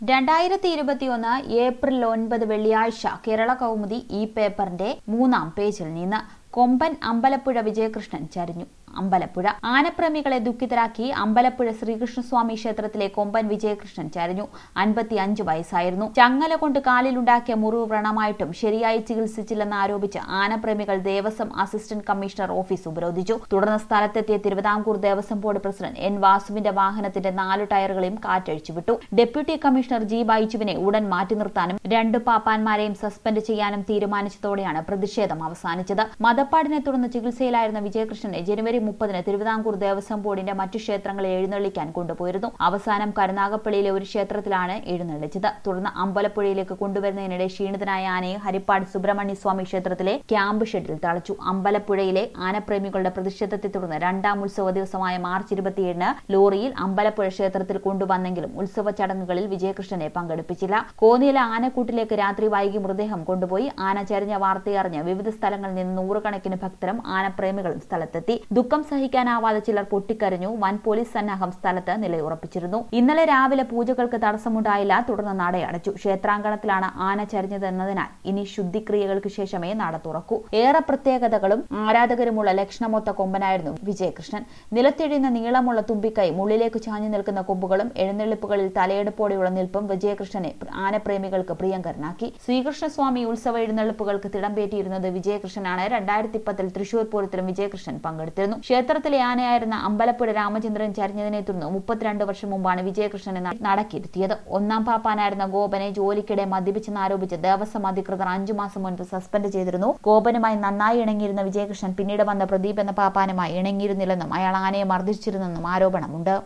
രണ്ടായിരത്തി ഇരുപത്തിയൊന്ന് ഏപ്രിൽ ഒൻപത് വെള്ളിയാഴ്ച കേരള കൗമുദി ഈ പേപ്പറിന്റെ മൂന്നാം പേജിൽ നിന്ന് കൊമ്പൻ അമ്പലപ്പുഴ വിജയകൃഷ്ണൻ ചരിഞ്ഞു അമ്പലപ്പുഴ ആനപ്രേമികളെ ദുഃഖിതരാക്കി അമ്പലപ്പുഴ ശ്രീകൃഷ്ണസ്വാമി ക്ഷേത്രത്തിലെ കൊമ്പൻ വിജയകൃഷ്ണൻ ചരിഞ്ഞു അൻപത്തി അഞ്ച് വയസ്സായിരുന്നു ചങ്ങല കൊണ്ട് കാലിലുണ്ടാക്കിയ മുറിവ് വ്രണമായിട്ടും ശരിയായി ചികിത്സിച്ചില്ലെന്ന് ആരോപിച്ച് ആനപ്രേമികൾ ദേവസ്വം അസിസ്റ്റന്റ് കമ്മീഷണർ ഓഫീസ് ഉപരോധിച്ചു തുടർന്ന് സ്ഥലത്തെത്തിയ Thiruvithamkoor Devaswom board president N വാസുവിന്റെ വാഹനത്തിന്റെ നാലു ടയറുകളെയും കാറ്റഴിച്ചുവിട്ടു ഡെപ്യൂട്ടി കമ്മീഷണർ ജി ബൈജുവിനെ ഉടൻ മാറ്റി നിർത്താനും രണ്ട് പാപ്പാന്മാരെയും സസ്പെൻഡ് ചെയ്യാനും തീരുമാനിച്ചതോടെയാണ് പ്രതിഷേധം അവസാനിച്ചത് മതപ്പാടിനെ തുടർന്ന് ചികിത്സയിലായിരുന്ന വിജയകൃഷ്ണനെ ജനുവരി മുപ്പതിന് തിരുവിതാംകൂർ ദേവസ്വം ബോർഡിന്റെ മറ്റു ക്ഷേത്രങ്ങളിൽ എഴുന്നള്ളിക്കാൻ കൊണ്ടുപോയിരുന്നു അവസാനം കരുനാഗപ്പള്ളിയിലെ ഒരു ക്ഷേത്രത്തിലാണ് എഴുന്നള്ളിച്ചത് തുടർന്ന് അമ്പലപ്പുഴയിലേക്ക് കൊണ്ടുവരുന്നതിനിടെ ക്ഷീണിതനായ ആനയെ ഹരിപ്പാട് സുബ്രഹ്മണ്യ സ്വാമി ക്ഷേത്രത്തിലെ ക്യാമ്പ് ഷെഡിൽ തളച്ചു അമ്പലപ്പുഴയിലെ ആനപ്രേമികളുടെ പ്രതിഷേധത്തെ തുടർന്ന് രണ്ടാം ഉത്സവ ദിവസമായ മാർച്ച് ഇരുപത്തിയേഴിന് ലോറിയിൽ അമ്പലപ്പുഴ ക്ഷേത്രത്തിൽ കൊണ്ടുവന്നെങ്കിലും ഉത്സവ ചടങ്ങുകളിൽ വിജയകൃഷ്ണനെ പങ്കെടുപ്പിച്ചില്ല കോന്നിയിലെ ആനക്കൂട്ടിലേക്ക് രാത്രി വൈകി മൃതദേഹം കൊണ്ടുപോയി ആന ചരിഞ്ഞ വാർത്തയറിഞ്ഞ് വിവിധ സ്ഥലങ്ങളിൽ നിന്ന് നൂറുകണക്കിന് ഭക്തരും ആനപ്രേമികളും സ്ഥലത്തെത്തി ദുഃഖം സഹിക്കാനാവാതെ ചിലർ പൊട്ടിക്കരഞ്ഞു വൻ പോലീസ് സന്നാഹം സ്ഥലത്ത് നിലയുറപ്പിച്ചിരുന്നു ഇന്നലെ രാവിലെ പൂജകൾക്ക് തടസ്സമുണ്ടായില്ല തുടർന്ന് നടയടച്ചു ക്ഷേത്രാങ്കണത്തിലാണ് ആന ചരിഞ്ഞതെന്നതിനാൽ ഇനി ശുദ്ധിക്രിയകൾക്ക് ശേഷമേ നട തുറക്കൂ ഏറെ പ്രത്യേകതകളും ആരാധകരുമുള്ള ലക്ഷണമൊത്ത കൊമ്പനായിരുന്നു വിജയകൃഷ്ണൻ നിലത്തിഴിയുന്ന നീളമുള്ള തുമ്പിക്കൈ മുള്ളിലേക്ക് ചാഞ്ഞു നിൽക്കുന്ന കൊമ്പുകളും എഴുന്നള്ളിപ്പുകളിൽ തലയെടുപ്പോടെയുള്ള നിൽപ്പും വിജയകൃഷ്ണനെ ആനപ്രേമികൾക്ക് പ്രിയങ്കരനാക്കി ശ്രീകൃഷ്ണസ്വാമി ഉത്സവ എഴുന്നള്ളിപ്പുകൾക്ക് തിടംപേറ്റിയിരുന്നത് വിജയകൃഷ്ണനാണ് രണ്ടായിരത്തി പത്തിൽ തൃശൂർ പൂരത്തിലും വിജയകൃഷ്ണൻ പങ്കെടുത്തിരുന്നു ക്ഷേത്രത്തിലെ ആനയായിരുന്ന അമ്പലപ്പുഴ രാമചന്ദ്രൻ ചരിഞ്ഞതിനെ തുടർന്ന് മുപ്പത്തിരണ്ട് വർഷം മുമ്പാണ് വിജയകൃഷ്ണനെ നടക്കിരുത്തിയത് ഒന്നാം പാപ്പാനായിരുന്ന ഗോപനെ ജോലിക്കിടെ മദ്യപിച്ചെന്നാരോപിച്ച് ദേവസ്വം അധികൃതർ അഞ്ചു മാസം മുൻപ് സസ്പെൻഡ് ചെയ്തിരുന്നു ഗോപനുമായി നന്നായി ഇണങ്ങിയിരുന്ന വിജയകൃഷ്ണൻ പിന്നീട് വന്ന പ്രദീപ് എന്ന പാപ്പാനുമായി ഇണങ്ങിയിരുന്നില്ലെന്നും അയാൾ ആനയെ മർദ്ദിച്ചിരുന്നെന്നും ആരോപണമുണ്ട്